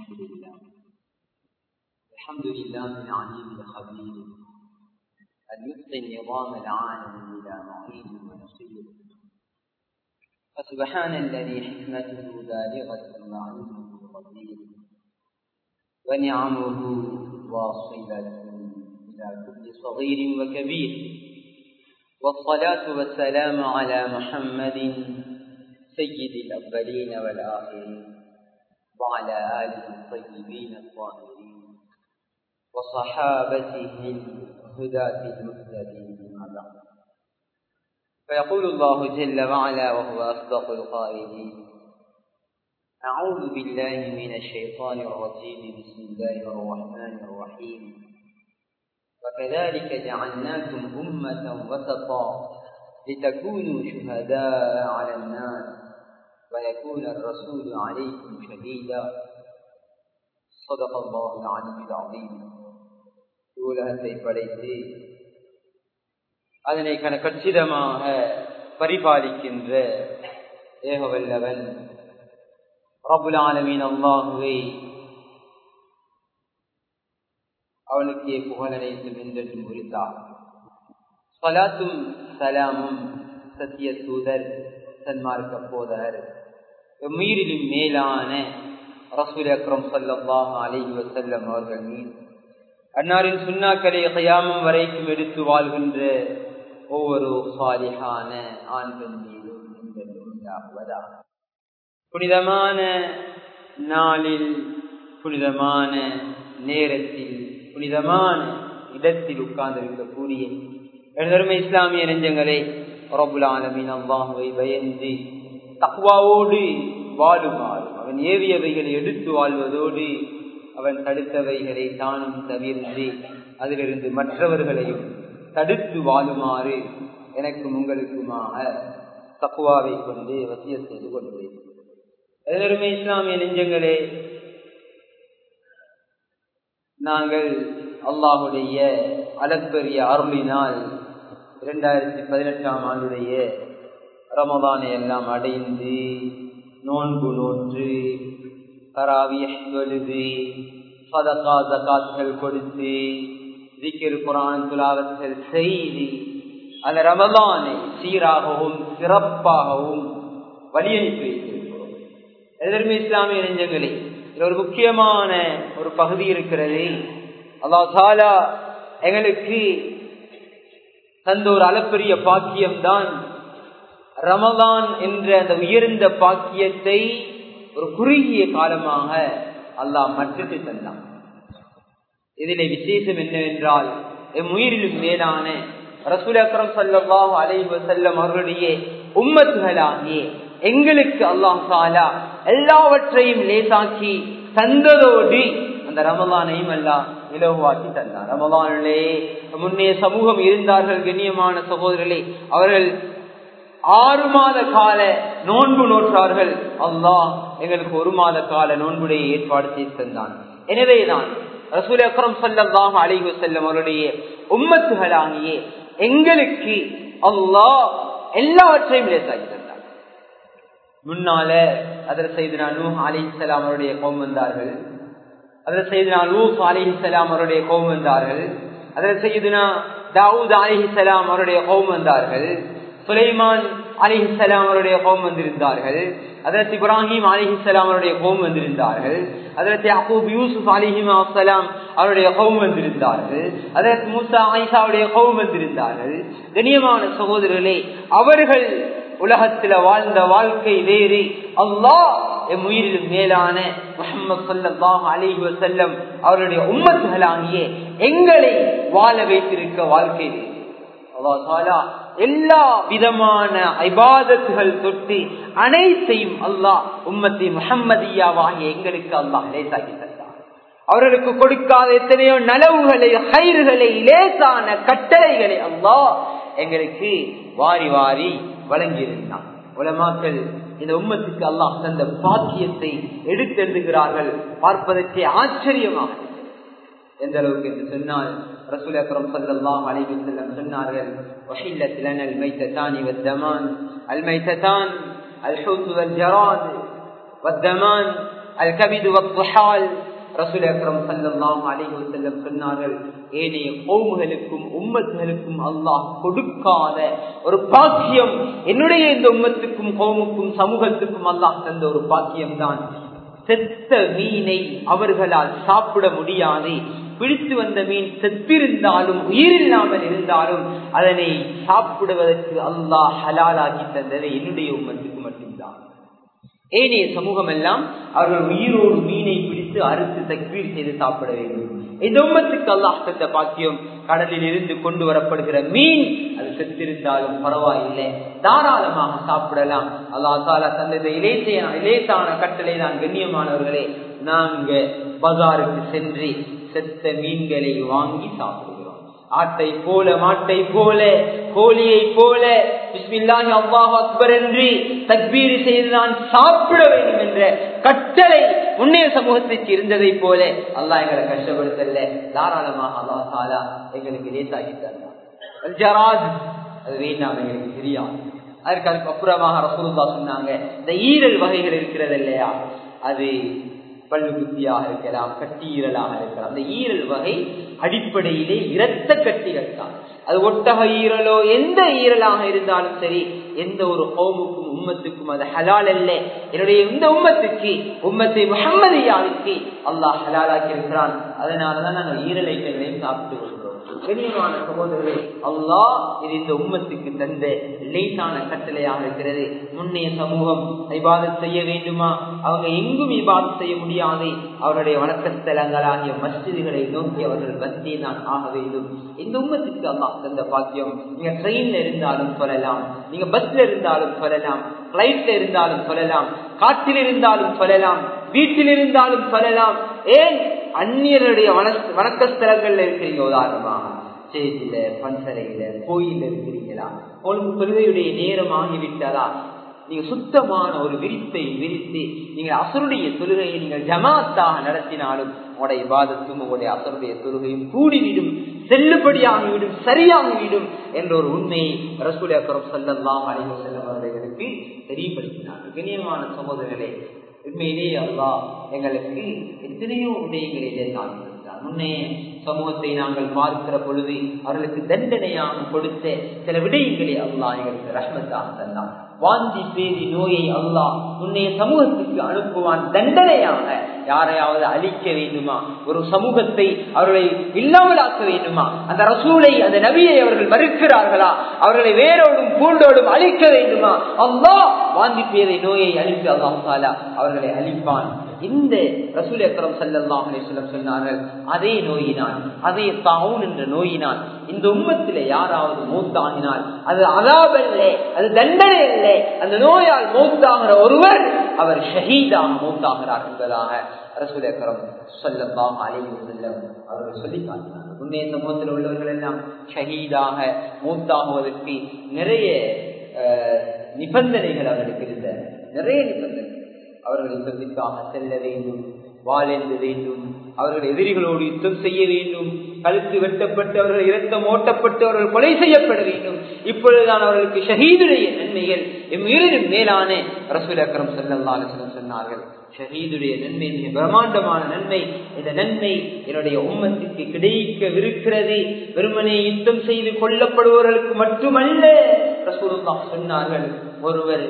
الحمد لله الحمد لله العليم الخبير أن يبقي النظام العالم إلى معين ونصير فسبحان الذي حكمته بالغة وعلمه قدير ونعمه واصلة إلى كل صغير وكبير والصلاة والسلام على محمد سيد الأولين والآخرين وعلى آله الطيبين الطاهرين وصحابته الهداة المهتدين أما فيقول الله جل وعلا وهو أصدق القائلين أعوذ بالله من الشيطان الرجيم بسم الله الرحمن الرحيم وكذلك جعلناكم أمة وسطا لتكونوا شهداء على الناس ويكون الرسول عليكم شهيدا صدق الله العلي العظيم உலகத்தை படைத்து அதனை கச்சிதமாக பரிபாலிக்கின்ற ஏகவல்லவன் ரபுல் ஆலமீன் அல்லாஹுவை அவனுக்கே புகழனைத்தும் என்றென்றும் குறித்தார் சலாத்தும் சலாமும் சத்திய தூதர் சன்மார்க்க போதர் மீறிலும் மேலான ரசூல் அக்ரம் சல்லாஹ் அலிஹி வசல்லம் அவர்கள் மீது அன்னாரின் சுண்ணாக்களை கயாமம் வரைக்கும் எடுத்து வாழ்கின்ற ஒவ்வொரு சாலிகான ஆண்கள் மீதும் உண்டாகுவதா புனிதமான நாளில் புனிதமான நேரத்தில் புனிதமான இடத்தில் உட்கார்ந்திருக்கக்கூடிய எழுதருமை இஸ்லாமிய நெஞ்சங்களே ரபுல் ஆலமின் அல்லாஹுவை பயந்து தக்வாவோடு வாழுமாறு அவன் ஏவியவைகளை எடுத்து வாழ்வதோடு அவன் தடுத்தவைகளை தானும் தவிர்ந்து அதிலிருந்து மற்றவர்களையும் தடுத்து வாழுமாறு எனக்கும் உங்களுக்குமாக தக்குவாவை கொண்டு வசிய செய்து கொண்டேன் எதனருமே இஸ்லாமிய நெஞ்சங்களே நாங்கள் அல்லாஹுடைய அளப்பெரிய அருளினால் இரண்டாயிரத்தி பதினெட்டாம் ஆண்டுடைய ரமதானை எல்லாம் அடைந்து நோன்பு நோற்று தராவிய எழுதி சதகா ஜகாத்கள் கொடுத்து திக்கிர் குரான் துலாவத்தில் செய்து அந்த ரமதானை சீராகவும் சிறப்பாகவும் வழியனுப்பி வைத்திருக்கிறோம் எதற்குமே இஸ்லாமிய நெஞ்சங்களே இது ஒரு முக்கியமான ஒரு பகுதி இருக்கிறது அல்லா சாலா எங்களுக்கு தந்த ஒரு அளப்பெரிய பாக்கியம்தான் ரமதான் என்ற அந்த உயர்ந்த பாக்கியத்தை ஒரு குறுகிய காலமாக அல்லாஹ் மற்றத்தை தந்தான் இதிலே விசேஷம் என்னவென்றால் எம் உயிரிலும் மேலான ரசூல் அக்ரம் சல்லாஹ் அலைவ செல்லம் அவர்களுடைய உம்மத்துகளாகிய எங்களுக்கு அல்லாஹ் சாலா எல்லாவற்றையும் லேசாக்கி தந்ததோடு அந்த ரமலானையும் எல்லாம் இலவாக்கி தந்தார் ரமலானிலே முன்னே சமூகம் இருந்தார்கள் கண்ணியமான சகோதரர்களே அவர்கள் ஆறு மாத கால நோன்பு நோற்றார்கள் அல்லாஹ் எங்களுக்கு ஒரு மாத கால நோன்புடைய ஏற்பாடு செய்து தந்தான் எனவேதான் ரசூல் அக்ரம் சல்லாஹ் அலிஹு செல்லம் அவருடைய உம்மத்துகளாகிய எங்களுக்கு அல்லாஹ் எல்லாவற்றையும் லேசாகி தந்தார் முன்னால அதில் செய்தனா நூ அலி இஸ்லாம் அவருடைய கோம் வந்தார்கள் அதில் செய்தனா லூஸ் அலி இஸ்லாம் அவருடைய கோம் வந்தார்கள் அதில் செய்தனா தாவூத் அலி இஸ்லாம் அவருடைய கோம் வந்தார்கள் சுலைமான் அலிஹிசலாம் அவருடைய கோம் வந்திருந்தார்கள் அதற்கு இப்ராஹிம் அலிஹிசலாம் அவருடைய கோம் வந்திருந்தார்கள் அதற்கு அகூப் யூசுப் அலிஹிம் அஸ்லாம் அவருடைய கோம் வந்திருந்தார்கள் அதற்கு மூசா ஆயிஷாவுடைய கோம் வந்திருந்தார்கள் கண்ணியமான சகோதரர்களே அவர்கள் உலகத்துல வாழ்ந்த வாழ்க்கை வேறு அல்லாஹ் எம் உயிரில் மேலான முகமது சல்லாஹ் அலிஹி வசல்லம் அவருடைய உம்மத்துகளாகிய எங்களை வாழ வைத்திருக்க வாழ்க்கை வேறு அல்லாஹ் எல்லா விதமான ஐபாதத்துகள் தொட்டு அனைத்தையும் அல்லாஹ் உம்மத்தி முகம்மதியாவாகிய எங்களுக்கு அல்லாஹ் லேசாகி தந்தார் அவர்களுக்கு கொடுக்காத எத்தனையோ நலவுகளை கயிறுகளை லேசான கட்டளைகளை அல்லாஹ் எங்களுக்கு வாரி வாரி வழங்கியிருந்தான் உலமாக்கள் இந்த உம்மத்துக்கு அல்லாஹ் தந்த பாக்கியத்தை எடுத்தெழுதுகிறார்கள் பார்ப்பதற்கே ஆச்சரியமாக எந்த அளவுக்கு என்று சொன்னால் ரசூல் அக்ரம் சல்லாஹ் அலைஹி வஸல்லம் சொன்னார்கள் وحلت لنا الميتتان والدمان الميتتان الحوت والجراد والدمان அல் கவிது வத்துஹால் ரசூல் அக்ரம் சல்லல்லாஹு அலைஹி வஸல்லம் சொன்னார்கள் ஏனைய கௌமுகளுக்கும் உம்மத்துகளுக்கும் அல்லாஹ் கொடுக்காத ஒரு பாக்கியம் என்னுடைய இந்த உம்மத்துக்கும் கௌமுக்கும் சமூகத்துக்கும் அல்லாஹ் தந்த ஒரு பாக்கியம் தான் செத்த மீனை அவர்களால் சாப்பிட முடியாது பிடித்து வந்த மீன் செத்திருந்தாலும் உயிரில்லாமல் இருந்தாலும் அதனை சாப்பிடுவதற்கு அல்லாஹ் ஹலாலாக்கி தந்தது என்னுடைய உம்மத்துக்கு மட்டும்தான் ஏனைய சமூகம் எல்லாம் அவர்கள் உயிரோடு மீனை பிடித்து அறுத்து தக்வீர் செய்து சாப்பிட வேண்டும் இந்த உம்மத்துக்கு அல்லாஹ் தந்த பாக்கியம் கடலில் இருந்து கொண்டு வரப்படுகிற மீன் அது செத்திருந்தாலும் பரவாயில்லை தாராளமாக சாப்பிடலாம் அல்லா தாலா தந்தது இலேசையான இலேசான கட்டளை தான் கண்ணியமானவர்களே நாங்க பஜாருக்கு சென்று செத்த மீன்களை வாங்கி சாப்பிடுகிறோம் ஆட்டை போல மாட்டை போல கோழியை போல பிஸ்மில்லாஹி அல்லாஹ் அக்பர் என்று தக்பீர் செய்து நான் சாப்பிட வேண்டும் என்ற கட்டளை முன்னைய சமூகத்திற்கு இருந்ததை போல அல்லாஹ் எங்களை கஷ்டப்படுத்தல தாராளமாக அல்லாஹ் தாலா எங்களுக்கு லேசாகி தந்தார் ஜராத் அது வேண்டாம் எங்களுக்கு தெரியாது அதற்கு அதுக்கு அப்புறமாக ரசூலுல்லா சொன்னாங்க இந்த ஈரல் வகைகள் இருக்கிறது இல்லையா அது பல்லு குத்தியாக இருக்கலாம் கட்டீரலாக இருக்கலாம் அந்த ஈரல் வகை அடிப்படையிலே இரத்த கட்டிகள் தான் அது ஒட்டக ஈரலோ எந்த ஈரலாக இருந்தாலும் சரி எந்த ஒரு ஹோமுக்கும் உம்மத்துக்கும் அது ஹலால் அல்ல என்னுடைய இந்த உம்மத்துக்கு உம்மத்தை முகம்மதியாவுக்கு அல்லாஹ் ஹலாலாக்கி இருக்கிறான் அதனாலதான் நாங்கள் ஈரல் ஐட்டங்களையும் சாப்பிட்டு கொள்கிறோம் கண்ணியமான சகோதரர்களே அல்லாஹ் இது இந்த உம்மத்துக்கு தந்த லேசான கட்டளையாக இருக்கிறது முன்னைய சமூகம் இபாதத் செய்ய வேண்டுமா அவங்க எங்கும் இபாதத் செய்ய முடியாது அவருடைய வணக்கத்தலங்களாகிய மஸ்ஜிதுகளை நோக்கி அவர்கள் வந்தே தான் ஆக வேண்டும் இந்த உம்மத்துக்கு அல்லாஹ் தந்த பாக்கியம் நீங்க ட்ரெயின்ல இருந்தாலும் சொல்லலாம் நீங்க பஸ்ல இருந்தாலும் சொல்லலாம் பிளைட்ல இருந்தாலும் சொல்லலாம் காற்றில் இருந்தாலும் சொல்லலாம் வீட்டில் இருந்தாலும் சொல்லலாம் ஏன் அந்நியருடைய வணக்கஸ்தலங்கள்ல இருக்கிறீங்க உதாரணமாக ஸ்டேஜில பன்சலையில கோயில இருக்கிறீங்களா உங்களுக்கு தொழுகையுடைய நேரம் ஆகிவிட்டதா நீங்க சுத்தமான ஒரு விரிப்பை விரித்து நீங்கள் அசருடைய தொழுகையை நீங்கள் ஜமாத்தாக நடத்தினாலும் உங்களுடைய பாதத்தும் உங்களுடைய அசருடைய தொழுகையும் கூடிவிடும் செல்லுபடியாகிவிடும் சரியாகிவிடும் என்ற ஒரு உண்மையை ரசூல் அக்கரம் செல்லலாம் அழைவு செல்லும் அவர்களுக்கு தெரியப்படுத்தினார்கள் கண்ணியமான சகோதரர்களே உண்மையிலேயே அல்லா எங்களுக்கு எத்தனையோ விடயங்களிலே காண்பித்தார் முன்னே சமூகத்தை நாங்கள் பார்க்கிற பொழுது அவர்களுக்கு தண்டனையாக கொடுத்த சில விடயங்களை அல்லாஹ் எங்களுக்கு ரஹ்மத்தாக தந்தான் வாந்தி பேதி நோயை அல்லாஹ் முன்னைய சமூகத்துக்கு அனுப்புவான் தண்டனையாக யாரையாவது அழிக்க வேண்டுமா ஒரு சமூகத்தை அவர்களை இல்லாமலாக்க வேண்டுமா அந்த ரசூலை அந்த நபியை அவர்கள் மறுக்கிறார்களா அவர்களை வேரோடும் பூண்டோடும் அழிக்க வேண்டுமா அல்லா வாந்தி பேதை நோயை அழித்து அல்லாஹாலா அவர்களை அழிப்பான் இந்த ரசூல் அக்கரம் சல்லாஹ் அலிஸ்லம் சொன்னார்கள் அதே நோயினால் அதே தாவுன் என்ற நோயினால் இந்த உம்மத்தில யாராவது மூத்தாகினால் அது அதாபல்ல அது தண்டனை இல்லை அந்த நோயால் மூத்தாகிற ஒருவர் அவர் ஷஹீதாக மூத்தாகிறார் என்பதாக ரசூல் அக்கரம் சொல்லலாம் அலைவு செல்லம் அவர்கள் சொல்லி காட்டினார் உண்மைய சமூகத்தில் உள்ளவர்கள் எல்லாம் ஷஹீதாக மூத்தாகுவதற்கு நிறைய நிபந்தனைகள் அவர்களுக்கு இருந்த நிறைய நிபந்தனைகள் அவர்கள் யுத்தத்திற்காக செல்ல வேண்டும் வாழெழுத வேண்டும் அவர்கள் எதிரிகளோடு யுத்தம் செய்ய வேண்டும் கழுத்து வெட்டப்பட்டு அவர்கள் இரத்தம் ஓட்டப்பட்டு அவர்கள் கொலை செய்யப்பட வேண்டும் இப்பொழுதுதான் அவர்களுக்கு ஷஹீதுடைய நன்மைகள் எம்மிரும் மேலான ரசூல் அக்கரம் செல்லல்லாலும் சொன்னார்கள் ஷஹீதுடைய நன்மை மிக பிரம்மாண்டமான நன்மை இந்த நன்மை என்னுடைய உம்மத்துக்கு கிடைக்கவிருக்கிறது வெறுமனே யுத்தம் செய்து கொல்லப்படுபவர்களுக்கு மட்டுமல்ல ரசூலுல்லா சொன்னார்கள் ஒருவர்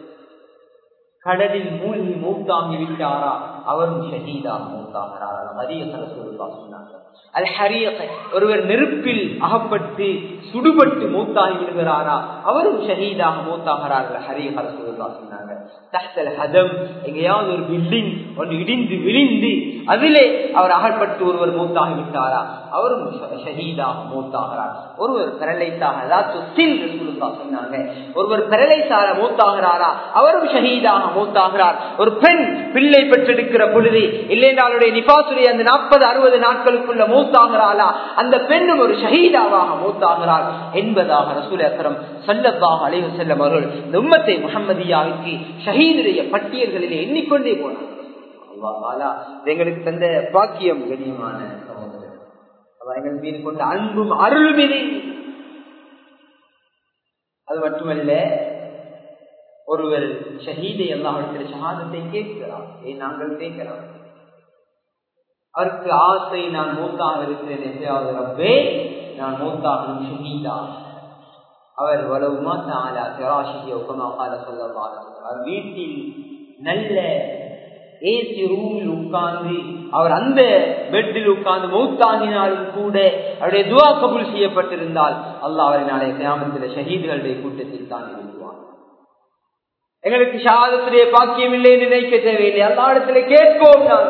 கடலில் மூழ்கி மூத்தாங்கி விட்டாரா அவரும் ஷஹீதாக மூத்தாகிறார் அதிக சரசுல்லா சொன்னார்கள் அல் ஹரியக ஒருவர் நெருப்பில் அகப்பட்டு சுடுபட்டு மூத்தாகி விடுகிறாரா அவரும் ஷஹீதாக மூத்தாகிறார்கள் ஹரிய சரசுல்லா சொன்னாங்க தஹ்தல் ஹதம் எங்கேயாவது ஒரு பில்டிங் ஒன்று இடிந்து விழிந்து அதிலே அவர் அகப்பட்டு ஒருவர் மூத்தாகி விட்டாரா அவரும் ஷஹீதாக மூத்தாகிறார் ஒருவர் பிரலைத்தாக சொன்னாங்க ஒருவர் பிரலைசார மூத்தாகிறாரா அவரும் ஷஹீதாக மூத்தாகிறார் ஒரு பெண் பிள்ளை பெற்றெடுக்கிற பொழுது இல்லைன்றாலுடைய நிபாசுடைய அந்த நாற்பது அறுபது நாட்களுக்குள்ள மூத்தாகிறாளா அந்த பெண்ணும் ஒரு ஷஹீதாவாக மூத்தாகிறார் என்பதாக ரசூல் அக்கரம் சல்லத்தாக அலைவு செல்லம் அவர்கள் இந்த உம்மத்தை முகமதியாவுக்கு ஷஹீதுடைய பட்டியல்களிலே எண்ணிக்கொண்டே போனார் எங்களுக்கு தந்த பாக்கியம் கண்ணியமான சகோதரர் எங்கள் மீது கொண்ட அன்பும் அருளுமினே அது மட்டுமல்ல ஒருவர் ஷஹீதை எல்லாவிடத்தில் ஷஹாதத்தை கேட்கிறார் ஏன் நாங்கள் கேட்கலாம் அவருக்கு ஆசை நான் மூத்தாக இருக்கிறேன் எப்பயாவது ரப்பே நான் மூத்தாகணும் ஷஹீதா அவர் வலவுமா தாலா திராஷிய உபமாக சொல்ல அவர் வீட்டில் நல்ல ஏசி ரூமில் உட்கார்ந்து அவர் அந்த பெட்டில் உட்கார்ந்து மௌத்தாகினாலும் கூட அவருடைய துவா கபுல் செய்யப்பட்டிருந்தால் அல்லாஹ் அவரை நாளைய கிராமத்தில் ஷஹீதுகளுடைய கூட்டத்தில் தான் எழுதுவார் எங்களுக்கு ஷாதத்துடைய பாக்கியம் இல்லை என்று நினைக்க தேவையில்லை எல்லா இடத்துல கேட்போம் நான்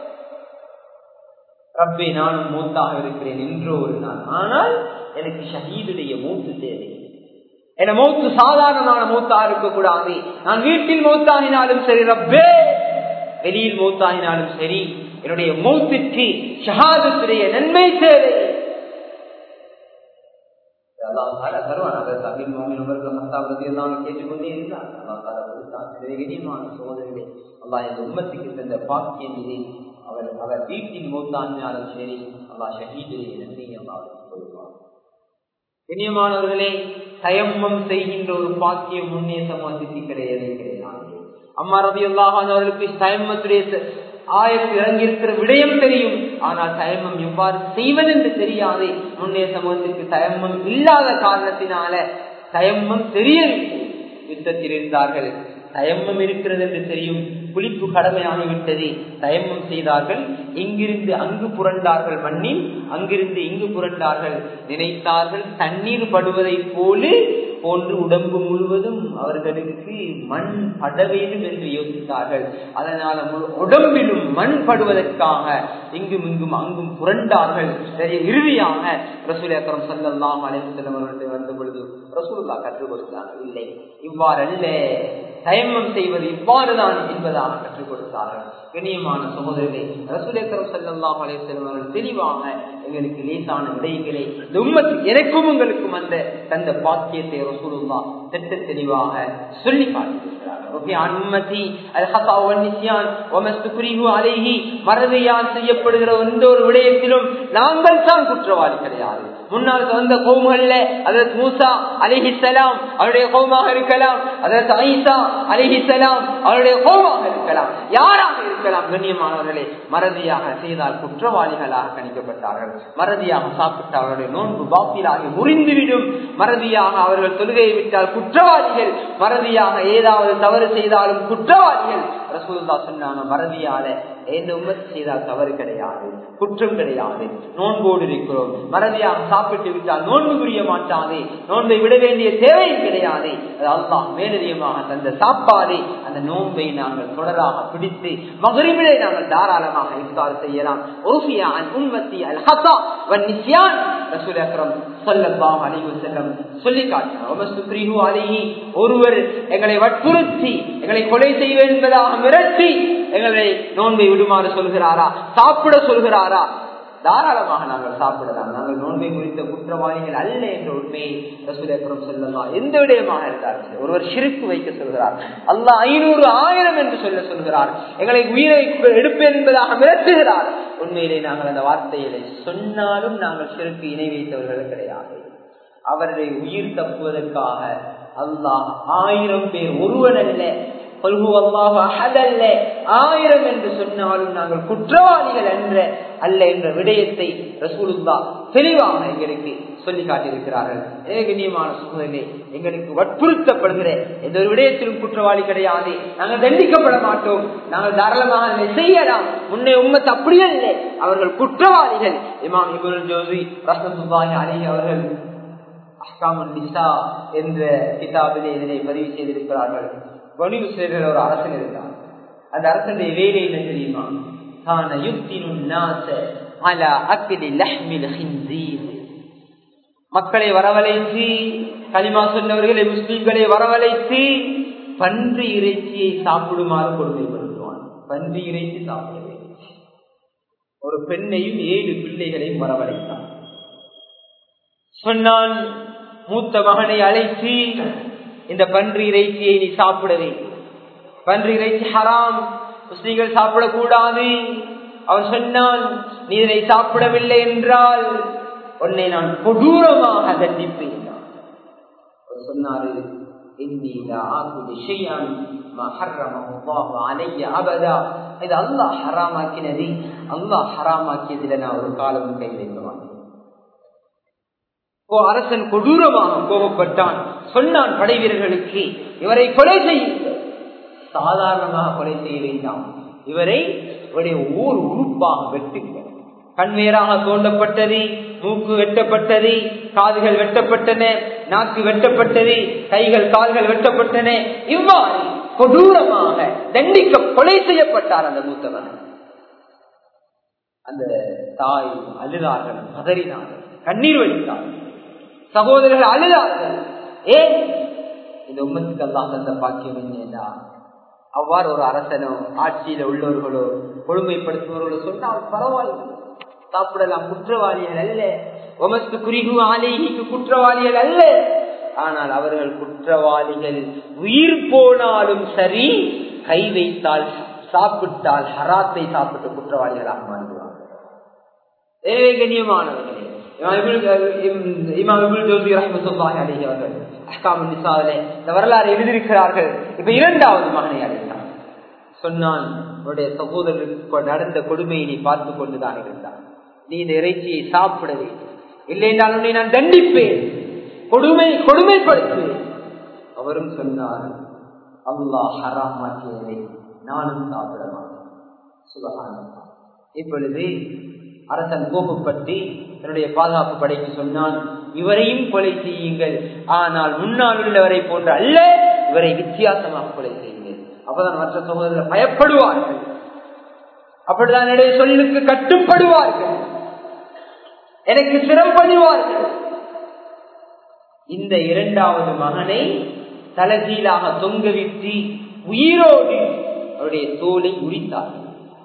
ரப்பே நானும் மூத்தாக இருக்கிறேன் என்றோ ஒரு நாள் ஆனால் எனக்கு ஷஹீதுடைய மூத்து தேவை என மூத்து சாதாரணமான மூத்தா இருக்கக்கூடாது நான் வீட்டில் மூத்தாகினாலும் சரி ரப்பே வெளியில் மூத்தாகினாலும் சரி என்னுடைய மூத்துக்கு ஷஹாதத்துடைய நன்மை தேவை கேட்டுக்கொண்டே இருந்தார் சோதனை அல்லா இந்த உம்மத்துக்கு தந்த பாக்கியம் இது அவர் அவர் வீட்டில் மூத்தாங்கினாலும் சரி அல்லா ஷஹீதுடைய நன்மையை அல்லாவுக்கு கொடுப்பார் கண்ணியமானவர்களே தயம்மம் செய்கின்ற ஒரு பாக்கியம் முன்னே சமூகத்துக்கு கிடையவே கிடையாது அம்மா ரவி அல்லாஹான் அவர்களுக்கு தயம்மத்துடைய ஆயத்து இறங்கி இருக்கிற விடயம் தெரியும் ஆனால் தயம்மம் எவ்வாறு செய்வது என்று தெரியாது முன்னே சமூகத்திற்கு தயம்மம் இல்லாத காரணத்தினால தயம்மம் தெரியவில்லை யுத்தத்தில் இருந்தார்கள் தயம்மம் இருக்கிறது என்று தெரியும் குளிப்பு கடமையாகிவிட்டது தயம்மம் செய்தார்கள் இங்கிருந்து அங்கு புரண்டார்கள் மண்ணில் அங்கிருந்து இங்கு புரண்டார்கள் நினைத்தார்கள் தண்ணீர் படுவதை போல போன்று உடம்பு முழுவதும் அவர்களுக்கு மண் பட வேண்டும் என்று யோசித்தார்கள் அதனால உடம்பிலும் மண் படுவதற்காக இங்கும் இங்கும் அங்கும் புரண்டார்கள் இறுதியாக ரசூல் அக்கரம் சல்லாம் அலைவசல்லம் அவர்களுடைய வந்த பொழுது ரசூல்லா கற்றுக் கொடுத்தார்கள் இல்லை இவ்வாறல்ல தயமம் செய்வது இவ்வாறுதான் என்பதாக கற்றுக் கொடுத்தார்கள் கண்ணியமான சகோதரர்களே ரசூலேக்கரம் செல்லாம் அலையம் அவர்கள் தெளிவாக எங்களுக்கு லேசான விடயங்களை இந்த உண்மத்து எனக்கும் உங்களுக்கும் அந்த தந்த பாக்கியத்தை ரசூலுல்லா திட்ட தெளிவாக சொல்லி மறதியால் செய்யப்படுகிற எந்த ஒரு விடயத்திலும் நாங்கள் தான் குற்றவாளி கிடையாது முன்னால் வந்த கோமுகள்ல அதற்கு மூசா அலிஹிசலாம் அவருடைய கோமாக இருக்கலாம் அதற்கு ஐசா அலிஹிசலாம் அவருடைய கோமாக இருக்கலாம் யாராக இருக்கலாம் கண்ணியமானவர்களே மறதியாக செய்தால் குற்றவாளிகளாக கணிக்கப்பட்டார்கள் மறதியாக சாப்பிட்டு அவருடைய நோன்பு பாப்பிலாகி முறிந்துவிடும் மறதியாக அவர்கள் தொழுகையை விட்டால் குற்றவாளிகள் மறதியாக ஏதாவது தவறு செய்தாலும் குற்றவாளிகள் ரசூல்லா சொன்னாங்க மறதியால என்ன உமத்து செய்தால் தவறு கிடையாது குற்றம் கிடையாது நோன்போடு இருக்கிறோம் மறதியாக சாப்பிட்டு விட்டால் நோன்பு புரிய மாட்டாதே நோன்பை விட வேண்டிய தேவையும் கிடையாது அது அல்லாஹ் மேலதிகமாக தந்த சாப்பாடு அந்த நோன்பை நாங்கள் தொடராக பிடித்து மகரிபிலே நாங்கள் தாராளமாக இஃப்தார் செய்யலாம் உருஃபியான் உண்மத்தி அல் ஹசா வன் நிஸ்யான் ரசூல் அக்ரம் சொல்லல்லாஹு அலைஹி வஸல்லம் சொல்லி காட்டினார் ஒருவர் எங்களை வற்புறுத்தி எங்களை கொலை செய்ய என்பதாக மிரட்டி எங்களை நோன்பை விடுமாறு சொல்கிறாரா சாப்பிட சொல்கிறாரா தாராளமாக நாங்கள் சாப்பிடலாம் நாங்கள் நோன்பை குறித்த குற்றவாளிகள் அல்ல என்ற உண்மையை ரசூலேபுரம் சொல்லலாம் எந்த விடயமாக இருந்தார்கள் ஒருவர் சிரிப்பு வைக்க சொல்கிறார் அல்ல ஐநூறு ஆயிரம் என்று சொல்ல சொல்கிறார் எங்களை உயிரை எடுப்பேன் என்பதாக மிரட்டுகிறார் உண்மையிலே நாங்கள் அந்த வார்த்தைகளை சொன்னாலும் நாங்கள் சிறுக்கு இணை வைத்தவர்கள் கிடையாது அவருடைய உயிர் தப்புவதற்காக அல்லாஹ் ஆயிரம் பேர் ஒருவன் அல்ல ஆயிரம் என்று சொன்னாலும் நாங்கள் குற்றவாளிகள் என்ற அல்ல என்ற விடயத்தை ரசூலுல்லா தெளிவாக எங்களுக்கு சொல்லி காட்டியிருக்கிறார்கள் ஏகனியமான சூழ்நிலை எங்களுக்கு வற்புறுத்தப்படுகிற எந்த ஒரு விடயத்திலும் குற்றவாளி கிடையாது நாங்கள் தண்டிக்கப்பட மாட்டோம் நாங்கள் தாராளமாக செய்யலாம் முன்னே உண்மத்து அப்படியே இல்லை அவர்கள் குற்றவாளிகள் இமாம் இபுல் ஜோசி ரசத்துல்லாஹி அலி அவர்கள் அஹ்காமுல் நிசா என்ற கிதாபிலே இதனை பதிவு செய்திருக்கிறார்கள் பனு சேர்கிற ஒரு அரசன் இருந்தார் அந்த அரசனுடைய வேலை என்ன தெரியுமா கான யுக்தினு நாச அலா அக்கிலி லஹ்மில் ஹின்சீர் மக்களை வரவழைத்து களிமா சொன்னவர்களை முஸ்லிம்களை வரவழைத்து பன்றி இறைச்சியை சாப்பிடுமாறு கொடுமைப்படுத்துவான் பன்றி இறைச்சி சாப்பிட வேண்டும் ஒரு பெண்ணையும் ஏழு பிள்ளைகளையும் வரவழைத்தான் சொன்னான் மூத்த மகனை அழைத்து இந்த பன்றி இறைச்சியை நீ சாப்பிட வேண்டும் பன்றி இறைச்சி ஹராம் முஸ்லீம்கள் சாப்பிடக்கூடாது அவன் சொன்னான் நீ இதனை சாப்பிடவில்லை என்றால் உன்னை நான் கொடூரமாக தண்டிப்பேன் சொன்னாரு இன்னி லா ஆகுது ஷைஅன் மா ஹர்ரமஹு அல்லாஹு அலைய அபதா இது அல்லாஹ் ஹராமாக்கினது அல்லாஹ் ஹராமாக்கியதுல நான் ஒரு காலம் கை வைக்க மாட்டேன் ஓ அரசன் கொடூரமாக கோபப்பட்டான் சொன்னான் படை வீரர்களுக்கு இவரை கொலை செய்யுங்கள் சாதாரணமாக கொலை செய்ய வேண்டாம் இவரை இவருடைய ஊர் உறுப்பாக வெட்டுங்கள் கண்வேராக தோண்டப்பட்டது மூக்கு வெட்டப்பட்டது காதுகள் வெட்டப்பட்டன நாக்கு வெட்டப்பட்டது கைகள் கால்கள் வெட்டப்பட்டன இவ்வாறு கொடூரமாக தண்டிக்க கொலை செய்யப்பட்டார் அந்த மூத்தவன் அந்த தாய் அழுதார்கள் பதறினார்கள் கண்ணீர் வடித்தார்கள் சகோதரர்கள் அழுதார்கள் ஏன் இந்த உம்மத்துக்கு எல்லாம் தந்த பாக்கியம் என்னடா அவ்வாறு ஒரு அரசனோ ஆட்சியில உள்ளவர்களோ கொடுமைப்படுத்துபவர்களோ சொன்னால் பரவாயில்லை சாப்பிடலாம் குற்றவாளிகள் அல்ல உமத்து குறிகு ஆலேகிக்கு குற்றவாளிகள் அல்ல ஆனால் அவர்கள் குற்றவாளிகள் உயிர் போனாலும் சரி கை வைத்தால் சாப்பிட்டால் ஹராத்தை சாப்பிட்டு குற்றவாளிகளாக மாறுவார்கள் எனவே கண்ணியமானவர்களே இந்த வரலாறு எழுதியிருக்கிறார்கள் இப்ப இரண்டாவது மகனை அழைத்தான் சொன்னான் உன்னுடைய சகோதரருக்கு நடந்த கொடுமையை நீ பார்த்து கொண்டுதான் இருந்தான் நீ இந்த இறைச்சியை சாப்பிட வேண்டும் இல்லை என்றால் உன்னை நான் தண்டிப்பேன் கொடுமை கொடுமைப்படுத்துவேன் அவரும் சொன்னார் அல்லாஹ் ஹராமாக்கியதை நானும் சாப்பிட மாட்டேன் சுபகானம் இப்பொழுது அரசன் கோபப்பட்டு தன்னுடைய பாதுகாப்பு படைக்கு சொன்னான் இவரையும் கொலை செய்யுங்கள் ஆனால் முன்னால் உள்ளவரை போன்ற அல்ல இவரை வித்தியாசமாக கொலை செய்யுங்கள் அப்பதான் மற்ற சகோதரர்கள் பயப்படுவார்கள் அப்படிதான் என்னுடைய சொல்லுக்கு கட்டுப்படுவார்கள் எனக்கு சிறப்பணிவார்கள் இந்த இரண்டாவது மகனை தலகீழாக தொங்கவிட்டு உயிரோடு அவருடைய தோலை உரித்தார்கள்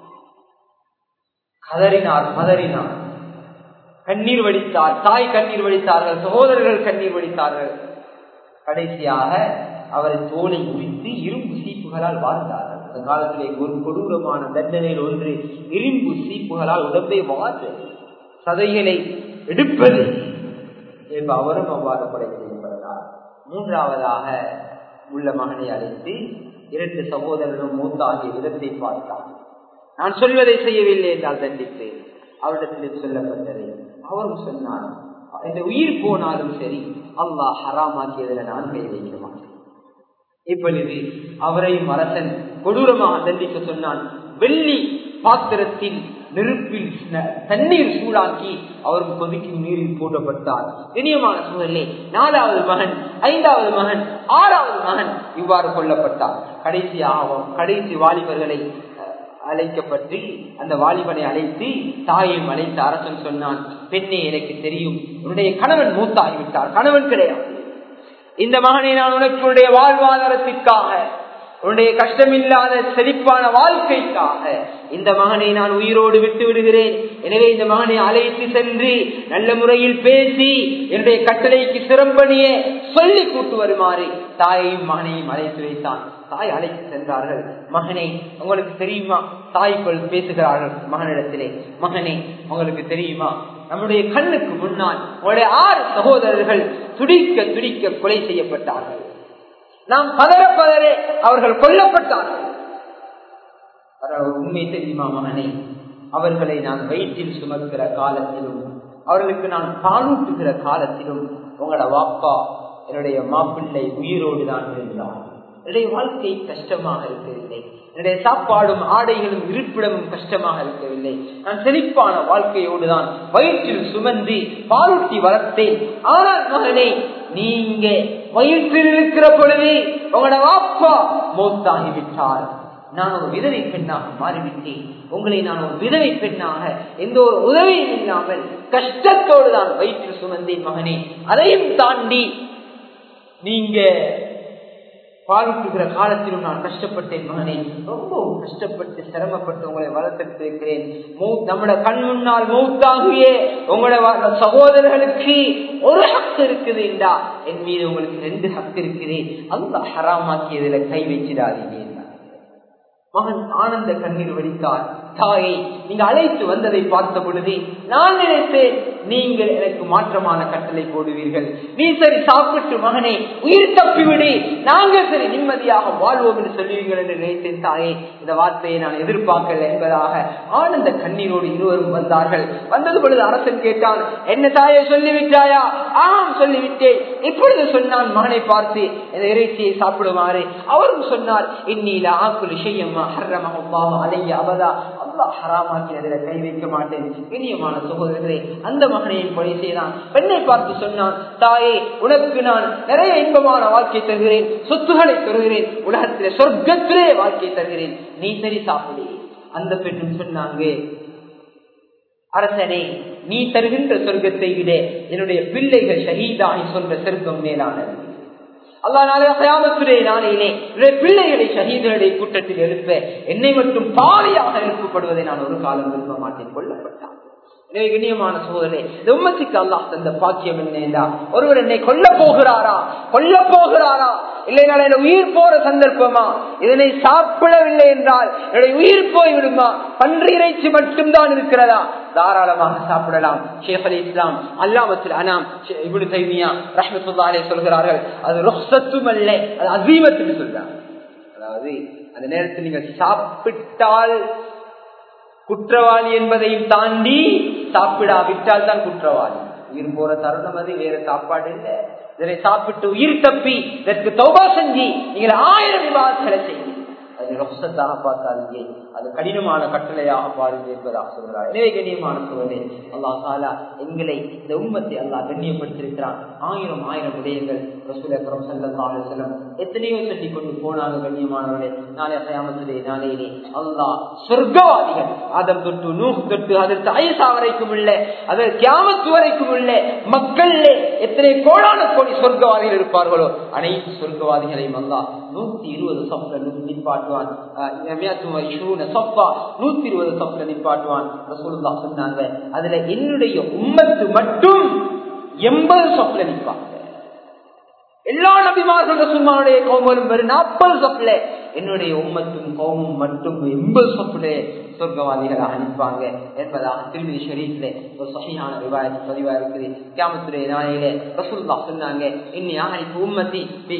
கதறினார் பதறினார் கண்ணீர் வடித்தார் தாய் கண்ணீர் வடித்தார்கள் சகோதரர்கள் கண்ணீர் வடித்தார்கள் கடைசியாக அவரை தோலை உரித்து இரும்பு சீப்புகளால் வாழ்ந்தார்கள் அந்த காலத்திலே ஒரு கொடூரமான தண்டனையில் ஒன்று இரும்பு சீப்புகளால் உடம்பை வாழ்ந்து சதைகளை எடுப்பது என்ப அவரும் அவ்வாறு கொலை செய்யப்படுகிறார் மூன்றாவதாக உள்ள மகனை அழைத்து இரண்டு சகோதரர்களும் மூத்தாகிய விதத்தை பார்த்தார் நான் சொல்வதை செய்யவில்லை என்றால் தண்டித்தேன் அவரிடத்தில் சொல்லப்பட்டது அவரும் சொன்னார் இந்த உயிர் போனாலும் சரி அல்லாஹ் ஹராமாக்கியதில் நான் கை வைக்க மாட்டேன் இப்பொழுது அவரையும் அரசன் கொடூரமாக தண்டிக்க சொன்னான் வெள்ளி பாத்திரத்தில் நெருப்பில் தண்ணீர் சூடாக்கி அவரும் கொதிக்கும் நீரில் போடப்பட்டார் இனியமான சூழலே நாலாவது மகன் ஐந்தாவது மகன் ஆறாவது மகன் இவ்வாறு கொல்லப்பட்டார் கடைசியாக கடைசி வாலிபர்களை அழைக்கப்பட்டு அந்த வாலிபனை அழைத்து தாயையும் அழைத்து அரசன் சொன்னான் பெண்ணே எனக்கு தெரியும் உன்னுடைய கணவன் மூத்தாகிவிட்டார் கணவன் கிடையாது இந்த மகனை நான் உனக்கு உன்னுடைய வாழ்வாதாரத்திற்காக உன்னுடைய கஷ்டமில்லாத செழிப்பான வாழ்க்கைக்காக இந்த மகனை நான் உயிரோடு விட்டு விடுகிறேன் எனவே இந்த மகனை அழைத்து சென்று நல்ல முறையில் பேசி என்னுடைய கட்டளைக்கு சிறம்பணியே சொல்லி கூட்டு வருமாறு தாயையும் மகனையும் அழைத்து வைத்தான் தாய் அழைத்து சென்றார்கள் மகனே உங்களுக்கு தெரியுமா தாய்க்குள் பேசுகிறார்கள் மகனிடத்திலே மகனே உங்களுக்கு தெரியுமா நம்முடைய கண்ணுக்கு முன்னால் உங்களுடைய ஆறு சகோதரர்கள் துடிக்க துடிக்க கொலை செய்யப்பட்டார்கள் நாம் பதற பதறே அவர்கள் கொல்லப்பட்டார்கள் உண்மை தெரியுமா மகனே அவர்களை நான் வயிற்றில் சுமக்கிற காலத்திலும் அவர்களுக்கு நான் பாலூட்டுகிற காலத்திலும் உங்களோட வாப்பா என்னுடைய மாப்பிள்ளை உயிரோடு தான் இருந்தார் என்னுடைய வாழ்க்கை கஷ்டமாக இருக்கவில்லை என்னுடைய சாப்பாடும் ஆடைகளும் இருப்பிடமும் கஷ்டமாக இருக்கவில்லை நான் செழிப்பான வாழ்க்கையோடு தான் வயிற்றில் சுமந்து பாலூட்டி வளர்த்தேன் ஆனால் மகனே நீங்க வயிற்றில் இருக்கிற பொழுது உங்களோட வாப்பா மூத்தாகி விட்டார் நான் ஒரு விதவை பெண்ணாக மாறிவிட்டேன் உங்களை நான் ஒரு விதவை பெண்ணாக எந்த ஒரு உதவியும் இல்லாமல் கஷ்டத்தோடு தான் வயிற்றில் சுமந்தேன் மகனே அதையும் தாண்டி நீங்க பாலூட்டுகிற காலத்திலும் நான் கஷ்டப்பட்டேன் மகனே ரொம்ப கஷ்டப்பட்டு சிரமப்பட்டு உங்களை வளர்த்திருக்கிறேன் நம்மளோட கண் முன்னால் மௌத்தாகிய உங்களோட சகோதரர்களுக்கு ஒரு ஹக்கு இருக்குது என்றா என் மீது உங்களுக்கு ரெண்டு ஹக்கு இருக்குது அந்த ஹராமாக்கியதுல கை வச்சிடாதீங்க மகன் ஆனந்த கண்ணீர் வடித்தார் தாயை நீங்க அழைத்து வந்ததை பார்த்த பொழுது நான் நினைத்தேன் நீங்கள் எனக்கு மாற்றமான கட்டளை போடுவீர்கள் நீ சரி சாப்பிட்டு மகனே உயிர் தப்பிவிடு நாங்கள் சரி நிம்மதியாக வாழ்வோம் என்று சொல்லுவீர்கள் என்று நினைத்தேன் தாயே இந்த வார்த்தையை நான் எதிர்பார்க்கல என்பதாக ஆனந்த கண்ணீரோடு இருவரும் வந்தார்கள் வந்தது பொழுது அரசன் கேட்டான் என்ன தாயை சொல்லிவிட்டாயா ஆம் சொல்லிவிட்டேன் இப்பொழுது சொன்னான் மகனை பார்த்து இந்த இறைச்சியை சாப்பிடுமாறு அவரும் சொன்னார் இன்னில ஆக்குல் செய்யம்மா ஹர்ரமாக அலைய அவதா அல்லா ஹராமாக்கினதில் கை வைக்க மாட்டேன் இனியமான சகோதரர்களே அந்த மகனையும் கொலை செய்தான் பெண்ணை பார்த்து சொன்னான் தாயே உனக்கு நான் நிறைய இன்பமான வாழ்க்கை தருகிறேன் சொத்துக்களை தருகிறேன் உலகத்திலே சொர்க்கத்திலே வாழ்க்கை தருகிறேன் நீ சரி சாப்பிடு அந்த பெண்ணும் சொன்னாங்க அரசனே நீ தருகின்ற சொர்க்கத்தை விட என்னுடைய பிள்ளைகள் ஷஹீதாகி சொல்ற சொர்க்கம் மேலானது அல்லா நாளே கயாமத்துடைய நாளையிலே பிள்ளைகளை ஷஹீதனுடைய கூட்டத்தில் எழுப்ப என்னை மட்டும் பாவியாக எழுப்பப்படுவதை நான் ஒரு காலம் விரும்ப மாட்டேன் கொல்லப்பட்டான் எனவே கண்ணியமான சோதனை இந்த உம்மத்துக்கு அல்லாஹ் தந்த பாக்கியம் என்னடா ஒருவர் என்னை கொல்ல போகிறாரா கொல்ல போகிறாரா இல்லை நான் என் உயிர் போற சந்தர்ப்பமா இதனை சாப்பிடவில்லை என்றால் என்னுடைய உயிர் போய் விடுமா பன்றி இறைச்சி மட்டும்தான் இருக்கிறதா தாராளமாக சாப்பிடலாம் ஷேக் அலி இஸ்லாம் அல்லாமத்தில் அனாம் இபுடு தைமியா ரஹமத்துல்லாலே சொல்கிறார்கள் அது ரொசத்தும் அல்ல அது அசீமத்துன்னு சொல்றாங்க அதாவது அந்த நேரத்தில் நீங்கள் சாப்பிட்டால் குற்றவாளி என்பதையும் தாண்டி சாப்பிடாவிட்டால் தான் குற்றவாளி உயிர் போற தருணம் அது வேற சாப்பாடு இல்லை இதனை சாப்பிட்டு உயிர் தப்பி இதற்கு தௌபா செஞ்சு நீங்கள் ஆயிரம் விவாதங்களை செய்யுங்க அது ரொசத்தாக பார்க்காதீங்க அது கடினமான கட்டளையாக பாருங்க என்பதாக சொல்கிறார் எனவே கண்ணியமான சூழலே அல்லா சாலா எங்களை இந்த உண்மத்தை அல்லா கண்ணியப்படுத்திருக்கிறான் ஆயிரம் ஆயிரம் விடயங்கள் ரசூலம் செல்லம் எத்தனையோ சொல்லி கொண்டு போனாங்க கண்ணியமானவர்களே நாளை அசையாமத்திலே நாளையிலே அல்லா சொர்க்கவாதிகள் அதம் தொட்டு நூறு தொட்டு அதற்கு ஐசா வரைக்கும் உள்ள அதற்கு கியாமத்து வரைக்கும் உள்ள மக்கள் எத்தனை கோடான கோடி சொர்க்கவாதிகள் இருப்பார்களோ அனைத்து சொர்க்கவாதிகளையும் அல்லா நூத்தி இருபது சப்ல நிப்பாட்டுவான் நூத்தி இருபது சப்ல நிப்பாட்டுவான் ரசூலுல்லா சொன்னாங்க அதுல என்னுடைய உம்மத்து மட்டும் எண்பது சப்ல நிற்பாங்க எல்லா நபிமார்கள் ரசூமாவுடைய கோமலும் வரும் நாற்பது சப்ல என்னுடைய உம்மத்தும் கோமும் மட்டும் எண்பது சப்ல சொர்க்கவாதிகளாக அனுப்பாங்க என்பதாக திருமதி ஷரீஃப்ல ஒரு சகியான விவாதத்தை பதிவா இருக்குது கியாமத்துடைய நாளையில ரசூல்லா சொன்னாங்க இன்னி ஆகணிப்பு உம்மத்தி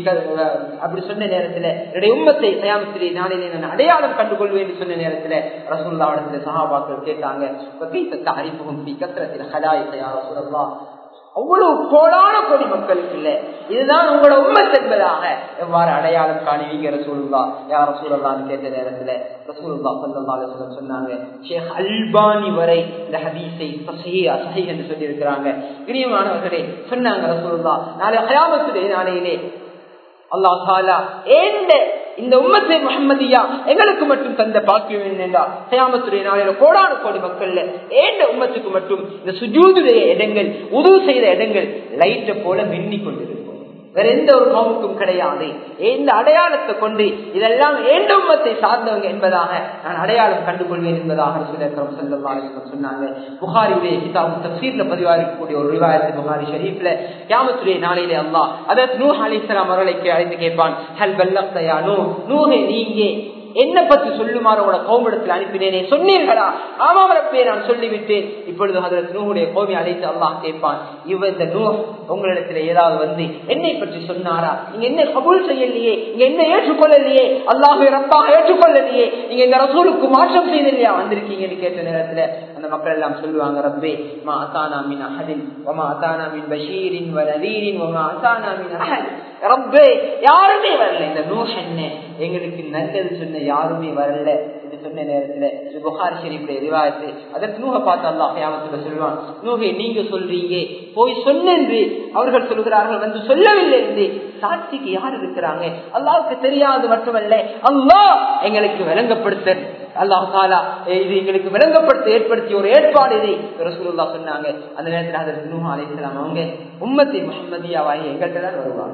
அப்படி சொன்ன நேரத்துல என்னுடைய உம்மத்தை கயாமத்துடைய நாளையில நான் அடையாளம் கண்டுகொள்வேன் என்று சொன்ன நேரத்துல ரசூல்லாவிடத்துல சகாபாக்கள் கேட்டாங்க அறிமுகம் கத்திரத்தில் ஹலாய் தயார சொல்லலாம் அவ்வளவு கோடான கோடி மக்களுக்கு இல்ல இதுதான் உங்களோட உண்மத் என்பதாக எவ்வாறு அடையாளம் காணுவீங்க ரசூலுல்லா யார் ரசூலுல்லான்னு கேட்ட நேரத்துல ரசூலுல்லா சல்லா அலுவலம் சொன்னாங்க ஷேக் அல்பானி வரை இந்த ஹதீஸை சஹீஹா சஹீஹ் என்று சொல்லி இருக்கிறாங்க பிரியமானவர்களே சொன்னாங்க ரசூலுல்லா நாளை ஹயாமத்துடைய நாளையிலே அல்லாஹ் தாலா ஏந்த இந்த உம்மத்தை முகமதியா எங்களுக்கு மட்டும் தந்த பாக்கியம் என்னென்றா சயாமத்துடைய நாளையில கோடான கோடி மக்கள்ல ஏந்த உம்மத்துக்கு மட்டும் இந்த சுஜூதுடைய இடங்கள் உதவு செய்த இடங்கள் லைட்டை போல மின்னி கொண்டிருக்கும் வேற எந்த ஒரு நோவுக்கும் கிடையாது இந்த அடையாளத்தை கொண்டு இதெல்லாம் ஏண்ட உம்மத்தை சார்ந்தவங்க என்பதாக நான் அடையாளம் கண்டுகொள்வேன் என்பதாக சொல்லியிருக்கிறோம் சொன்னாங்க புகாரியுடைய கிதாபு தப்சீர்ல பதிவா இருக்கக்கூடிய ஒரு ரிவாயத்து புகாரி ஷரீஃப்ல கியாமத்துடைய நாளையிலே அல்லாஹ் அதற்கு நூ அலி இஸ்லாம் அவர்களை அழைத்து கேட்பான் ஹல் வெல்லத்தையா நூ நூகே நீங்க என்ன பத்தி சொல்லுமாறு உங்களோட கோமிடத்தில் அனுப்பினேனே சொன்னீர்களா ஆமாம் ரப்பே நான் சொல்லிவிட்டேன் இப்பொழுது அதில் நூகுடைய கோமி அழைத்து அல்லாஹ் கேட்பான் இவ இந்த நூ உங்களிடத்துல ஏதாவது வந்து என்னை பற்றி சொன்னாரா நீங்க என்ன கபூல் செய்யலையே நீங்க என்ன ஏற்றுக்கொள்ளலையே அல்லாஹை ரப்பாக ஏற்றுக்கொள்ளலையே நீங்க இந்த ரசூலுக்கு மாற்றம் செய்தலையா வந்திருக்கீங்கன்னு கேட்ட நேரத்துல அந்த மக்கள் எல்லாம் சொல்லுவாங்க ரப்பே மா அத்தானா மின் அஹதின் ஒமா அத்தானா மின் பஷீரின் வ நதீரின் ஒமா அத்தானா மின் அஹத் ரப்பே யாருமே வரல இந்த நூஹ் என்ன எங்களுக்கு நல்லது சொன்ன யாருமே வரல என்று சொன்ன நேரத்துல புகாரி ஷெரீஃபுடைய ரிவாயத்து அதற்கு நூக பார்த்து அல்லா கியாமத்துல சொல்லுவான் நூகை நீங்க சொல்றீங்க போய் சொன்னென்று அவர்கள் சொல்கிறார்கள் வந்து சொல்லவில்லை என்று சாட்சிக்கு யார் இருக்கிறாங்க அல்லாவுக்கு தெரியாது மட்டுமல்ல அல்லாஹ் எங்களுக்கு விளங்கப்படுத்த அல்லாஹ் தாலா இது எங்களுக்கு விளங்கப்படுத்த ஏற்படுத்திய ஒரு ஏற்பாடு இதை ரசூலுல்லா சொன்னாங்க அந்த நேரத்தில் அதற்கு நூஹா அலைஹிஸ்ஸலாம் அவங்க உம்மத்தை முஹம்மதியாவாகி எங்கள்கிட்ட தான் வருவாங்க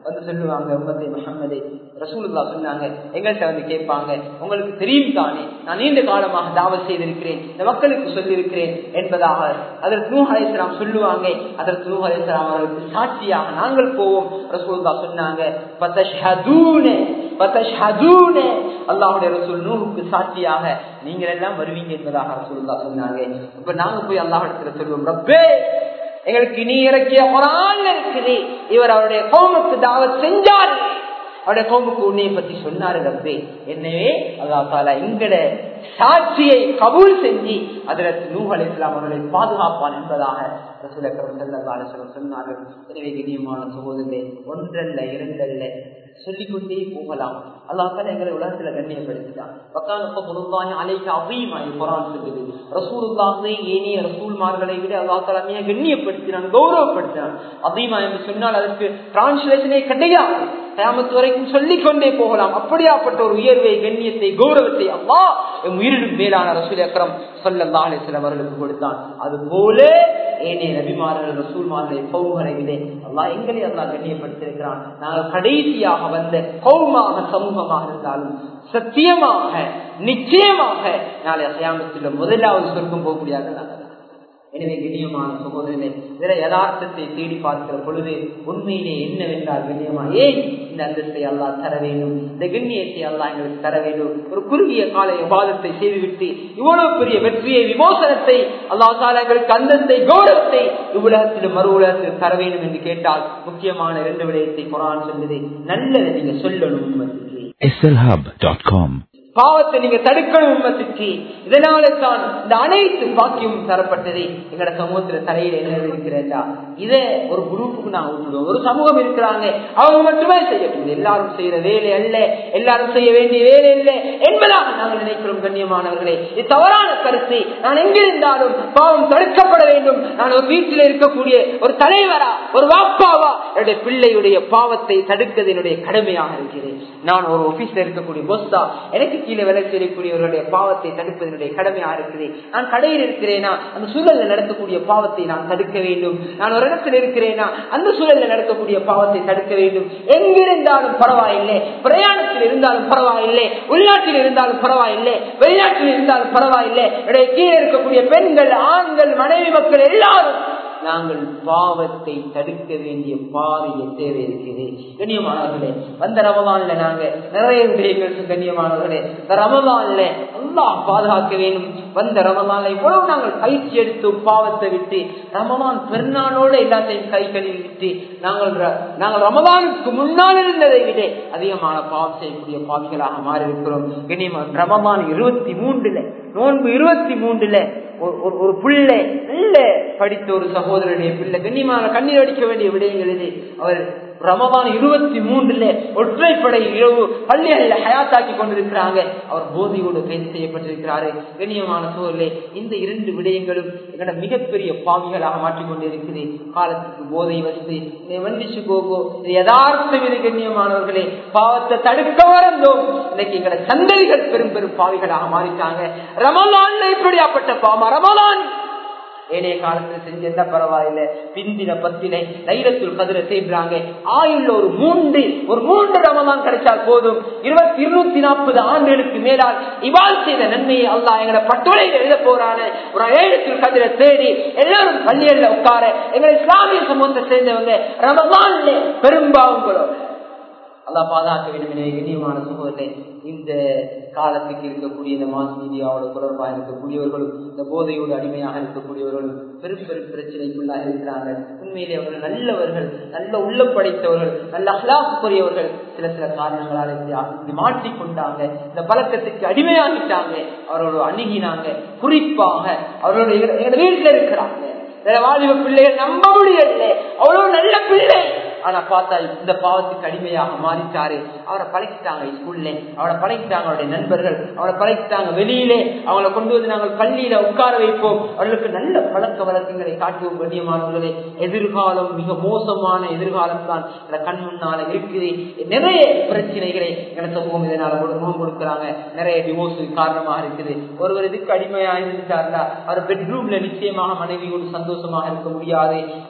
வந்து சொல்லுவாங்க உம்மத்தை முகம்மதே ரசூலுல்லா சொன்னாங்க எங்கள்கிட்ட வந்து கேட்பாங்க உங்களுக்கு தெரியும் தானே நான் நீண்ட காலமாக தாவல் செய்திருக்கிறேன் இந்த மக்களுக்கு சொல்லியிருக்கிறேன் என்பதாக அதற்கு நூஹ் அலைஹிஸ்ஸலாம் சொல்லுவாங்க அதற்கு நூஹ் அலைஹிஸ்ஸலாம் அவர்களுக்கு சாட்சியாக நாங்கள் போவோம் ரசூலுல்லா சொன்னாங்க பத்தஷ்ஹதூன பத்தஷ்ஹதூன அல்லாஹ்வுடைய ரசூல் நூஹுக்கு சாட்சியாக நீங்கள் எல்லாம் வருவீங்க என்பதாக ரசூலுல்லா சொன்னாங்க இப்ப நாங்க போய் அல்லாஹ் இடத்துல சொல்லுவோம் ரப்பே எங்களுக்கு நீ இறக்கிய குரான் இருக்குது இவர் அவருடைய கோமுக்கு தாவத் செஞ்சார் அவருடைய கோமுக்கு உன்னையை பத்தி சொன்னாரு ரப்பே எனவே அல்லா தாலா எங்கட சாட்சியை கபூல் செஞ்சு அதுல நூஹ் அலைஹிஸ்ஸலாம் அவர்களை பாதுகாப்பான் என்பதாக ரசூல் அக்ரம் ஸல்லல்லாஹு அலைஹி வஸல்லம் சொன்னார்கள் எனவே கண்ணியமான சகோதரர்களே ஒன்றல்ல இரண்டல்ல சொல்லிக்கொண்டே போகலாம் அல்லாஹ் தாலா எங்களை உலகத்துல கண்ணியப்படுத்திட்டான் வக்கான பொதுவாக அலைக்கு அவையுமா குரான் சொல்லுது ரசூலுல்லாஹை ஏனைய ரசூல்மார்களை விட அல்லாஹ் தாலா மிக கண்ணியப்படுத்தினான் கௌரவப்படுத்தினான் அதையுமா என்று சொன்னால் அதற்கு டிரான்ஸ்லேஷனே கிடையாது கியாமத்து வரைக்கும் சொல்லிக் கொண்டே போகலாம் அப்படியாப்பட்ட ஒரு உயர்வை கண்ணியத்தை கௌரவத்தை அல்லா என் உயிரிடும் மேலான ரசூல் அக்கரம் சொல்லல்லா அலிஸ்லாம் அவர்களுக்கு கொடுத்தான் அது போல ஏனே நபிமார்கள் ரசூல்மார்களை கௌமரை விட அல்லா எங்களை அல்லா கண்ணியப்படுத்தியிருக்கிறான் நாங்கள் கடைசியாக வந்த கௌமாக சமூகமாக இருந்தாலும் சத்தியமாக நிச்சயமாக நாளை அசையாமத்தில் முதலாவது சொர்க்கம் போகக்கூடியதாக நாங்கள் எனவே கண்ணியமான சகோதரனே இதர யதார்த்தத்தை தேடி பார்க்கிற பொழுது உண்மையிலே என்னவென்றால் கண்ணியமா ஏன் இந்த அந்தஸ்தை அல்லா தர வேண்டும் இந்த கண்ணியத்தை அல்லா எங்களுக்கு தர வேண்டும் ஒரு குறுகிய கால விவாதத்தை செய்துவிட்டு இவ்வளவு பெரிய வெற்றியை விமோசனத்தை அல்லா தாலா எங்களுக்கு அந்தஸ்தை கௌரவத்தை இவ்வுலகத்திலும் மறு உலகத்தில் தர வேண்டும் என்று கேட்டால் முக்கியமான இரண்டு விடயத்தை குரான் சொல்லுது நல்லதை நீங்க சொல்லணும் உண்மைக்கு slhub.com பாவத்தை நீங்க தடுக்கணும் உண்மத்துக்கு இதனால தான் இந்த அனைத்து பாக்கியமும் தரப்பட்டது எங்கட சமூகத்துல தலையில என்ன இருக்கிறதா இத ஒரு குரூப்புக்கு நான் விட்டுடுவோம் ஒரு சமூகம் இருக்கிறாங்க அவங்க மட்டுமே செய்யட்டும் எல்லாரும் செய்யற வேலை அல்ல எல்லாரும் செய்ய வேண்டிய வேலை இல்லை என்பதாக நாங்கள் நினைக்கிறோம் கண்ணியமானவர்களே இது தவறான கருத்து நான் எங்கிருந்தாலும் பாவம் தடுக்கப்பட வேண்டும் நான் ஒரு வீட்டில் இருக்கக்கூடிய ஒரு தலைவரா ஒரு வாப்பாவா என்னுடைய பிள்ளையுடைய பாவத்தை தடுக்கிறது என்னுடைய கடமையாக இருக்கிறேன் நான் ஒரு ஆபீஸ்ல இருக்கக்கூடிய பொஸ்தா எனக்கு கீழே வேலை செய்யக்கூடியவர்களுடைய பாவத்தை தடுப்பதனுடைய கடமையா இருக்குது நான் கடையில் இருக்கிறேனா அந்த சூழலில் நடக்கக்கூடிய பாவத்தை நான் தடுக்க வேண்டும் நான் ஒரு இடத்துல இருக்கிறேனா அந்த சூழலில் நடக்கக்கூடிய பாவத்தை தடுக்க வேண்டும் எங்கிருந்தாலும் பரவாயில்லை பிரயாணத்தில் இருந்தாலும் பரவாயில்லை உள்நாட்டில் இருந்தாலும் பரவாயில்லை வெளிநாட்டில் இருந்தாலும் பரவாயில்லை என்னுடைய கீழே இருக்கக்கூடிய பெண்கள் ஆண்கள் மனைவி மக்கள் எல்லாரும் நாங்கள் பாவத்தை தடுக்க வேண்டிய பாரிய தேவை இருக்குது கண்ணியமானவர்களே வந்த ரமதான்ல நாங்க நிறைய விடயங்கள் கண்ணியமானவர்களே இந்த ரமதான்ல அல்லாஹ் பாதுகாக்க வேண்டும் வந்த ரமதான்ல இவ்வளவு நாங்கள் பயிற்சி எடுத்து பாவத்தை விட்டு ரமதான் பெருநாளோட எல்லாத்தையும் கை கழுவி விட்டு நாங்கள் ர- நாங்கள் ரமதானுக்கு முன்னால் இருந்ததை விட அதிகமான பாவம் செய்யக்கூடிய பாவிகளாக மாறி இருக்கிறோம் கண்ணியமான ரமதான் இருபத்தி மூன்றுல நோன்பு இருபத்தி மூன்றுல ஒரு- ஒரு- ஒரு பிள்ளை நல்ல படித்த ஒரு சகோதரனுடைய பிள்ளை கண்ணியமான கண்ணீர் அடிக்க வேண்டிய விடயங்கள் இது அவர் ரமதான் இருபத்தி மூன்றுல ஒற்றைப்படை இரவு பள்ளிகளில் ஹயாத்தாக்கி கொண்டிருக்கிறாங்க அவர் போதையோடு கைது செய்யப்பட்டிருக்கிறாரு கண்ணியமான சூழலே இந்த இரண்டு விடயங்களும் எங்களோட மிகப்பெரிய பாவிகளாக மாற்றிக் கொண்டிருக்குது காலத்துக்கு போதை வந்து இதை வண்டிச்சு போகோ இது யதார்த்தம் இது கண்ணியமானவர்களே பாவத்தை தடுக்க வரந்தோம் இன்னைக்கு எங்களோட சந்ததிகள் பெரும் பெரும் பாவிகளாக மாறிட்டாங்க ரமலான்ல இப்படியாப்பட்ட பாவமா ரமலான் ஏனைய காலத்துல செஞ்சிருந்தா பரவாயில்ல பிந்தின பத்தினை தைரத்தில் கதிர செய்றாங்க ஆயுள்ள ஒரு மூன்று ஒரு மூன்று ரமதான் கிடைச்சால் போதும் இருபத்தி இருநூத்தி நாற்பது ஆண்டுகளுக்கு மேலால் இவால் செய்த நன்மையை அல்லாஹ் எங்களை பட்டுரையில் எழுத போறான ஒரு ஏழத்தில் கதிர தேடி எல்லாரும் பள்ளியல்ல உட்கார எங்களை இஸ்லாமிய சமூகத்தை சேர்ந்தவங்க ரமதான்ல பெரும்பாவங்களோ அல்லாஹ் பாதுகாக்க வேண்டும் என கண்ணியமான சமூகத்தை இந்த காலத்துக்கு இருக்கக்கூடிய இந்த மாஸ் மீடியாவோட தொடர்பாக இருக்கக்கூடியவர்களும் இந்த போதையோடு அடிமையாக இருக்கக்கூடியவர்களும் பெரும் பெரும் பிரச்சனைக்குள்ளாக இருக்கிறாங்க உண்மையிலே அவர்கள் நல்லவர்கள் நல்ல உள்ளம் படைத்தவர்கள் நல்ல அஹ்லாக்குரியவர்கள் சில சில காரணங்களால் இப்படி இப்படி மாற்றிக்கொண்டாங்க இந்த பழக்கத்துக்கு அடிமையாகிட்டாங்க அவரோட அணுகினாங்க குறிப்பாக அவரோட எங்க- எங்க வீட்டுல இருக்கிறாங்க வேற வாலிப பிள்ளைகள் நம்ப முடியல அவ்வளவு நல்ல பிள்ளை ஆனா பார்த்தா இந்த பாவத்துக்கு அடிமையாக மாறிட்டாரு அவரை பழகிட்டாங்க ஸ்கூல்ல அவரை பழகிட்டாங்க அவருடைய நண்பர்கள் அவரை பழகிட்டாங்க வெளியிலே அவங்கள கொண்டு வந்து நாங்கள் பள்ளியில உட்கார வைப்போம் அவர்களுக்கு நல்ல பழக்க வழக்கங்களை காட்டுவோம் கண்ணியமானவர்களே எதிர்காலம் மிக மோசமான எதிர்காலம் தான் இந்த கண் முன்னால இருக்குது நிறைய பிரச்சனைகளை எங்க சமூகம் இதனால கூட முகம் கொடுக்குறாங்க நிறைய டிவோர்ஸ் காரணமாக இருக்குது ஒருவர் இதுக்கு அடிமையாக இருந்துட்டாருன்னா அவர் பெட்ரூம்ல நிச்சயமாக மனைவியோடு சந்தோஷமாக இருக்க முடியாது